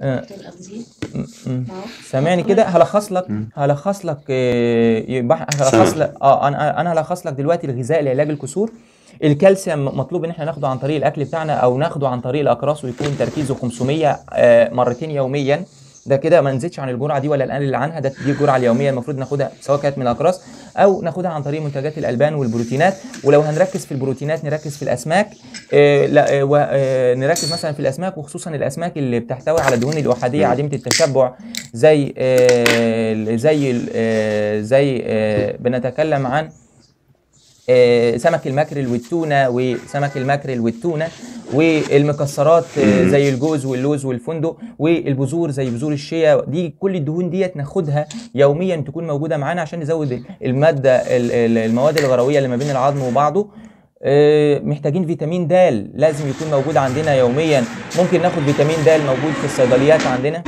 آه، دكتور أبزيد م- م. معه سامعني كده هلخص لك هلخص لك آه، يبقى هلخص سامع. لك اه انا انا هلخص لك دلوقتي الغذاء لعلاج الكسور الكالسيوم مطلوب ان احنا ناخده عن طريق الاكل بتاعنا او ناخده عن طريق الاقراص ويكون تركيزه 500 آه، مرتين يوميا ده كده ما نزيدش عن الجرعه دي ولا نقلل عنها ده دي الجرعه اليوميه المفروض ناخدها سواء كانت من الاقراص او ناخدها عن طريق منتجات الالبان والبروتينات ولو هنركز في البروتينات نركز في الاسماك آه، لا آه، و- آه، نركز مثلا في الاسماك وخصوصا الاسماك اللي بتحتوي على الدهون الاحاديه عديمه التشبع زي آه، زي ال- آه، زي آه، بنتكلم عن آه، سمك الماكريل والتونه وسمك الماكريل والتونه والمكسرات آه، زي الجوز واللوز والفندق والبذور زي بذور الشيا دي كل الدهون ديت ناخدها يوميا تكون موجوده معانا عشان نزود الماده ال- ال- المواد الغرويه اللي ما بين العظم وبعضه آه، محتاجين فيتامين د لازم يكون موجود عندنا يوميا ممكن ناخد فيتامين د موجود في الصيدليات عندنا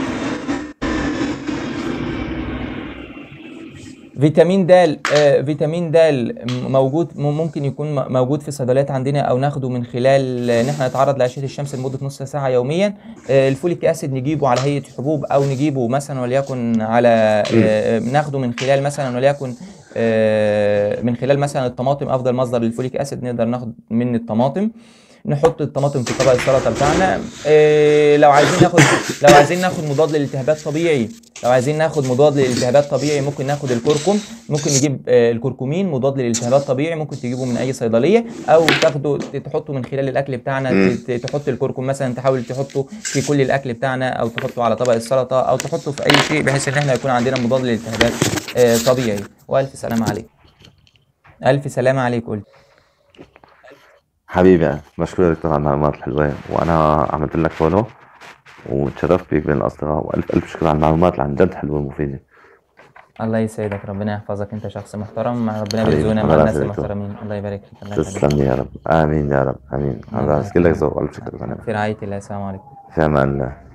فيتامين د آه، فيتامين د موجود م- ممكن يكون م- موجود في الصيدليات عندنا او ناخده من خلال ان احنا نتعرض لاشعه الشمس لمده نص ساعه يوميا آه، الفوليك اسيد نجيبه على هيئه حبوب او نجيبه مثلا وليكن على آه، ناخده من خلال مثلا وليكن آه، من خلال مثلا الطماطم افضل مصدر للفوليك اسيد نقدر ناخد من الطماطم نحط الطماطم في طبق السلطه بتاعنا إيه لو عايزين ناخد لو عايزين ناخد مضاد للالتهابات طبيعي لو عايزين ناخد مضاد للالتهابات طبيعي ممكن ناخد الكركم ممكن نجيب آه، الكركمين مضاد للالتهابات طبيعي ممكن تجيبه من اي صيدليه او تاخده ت- تحطه من خلال الاكل بتاعنا مم. ت- ت- تحط الكركم مثلا تحاول تحطه في كل الاكل بتاعنا او تحطه على طبق السلطه او تحطه في اي شيء بحيث ان احنا يكون عندنا مضاد للالتهابات آه، طبيعي والف سلامه عليك الف سلامه عليك قلت حبيبي يعني بشكرك دكتور على المعلومات الحلوة وأنا عملت لك فولو وتشرفت بيك بين الأصدقاء وألف ألف شكر على المعلومات اللي عن جد حلوة ومفيدة الله يسعدك ربنا يحفظك انت شخص محترم ربنا حبيبي، بيرزقنا الله مع الناس يسعدك. المحترمين الله يبارك فيك الله يخليك تسلم لي يا رب آمين يا رب آمين الله هذا يبارك كلك فيك. ذوق ألف شكر في رعاية الله السلام عليكم في أمان الله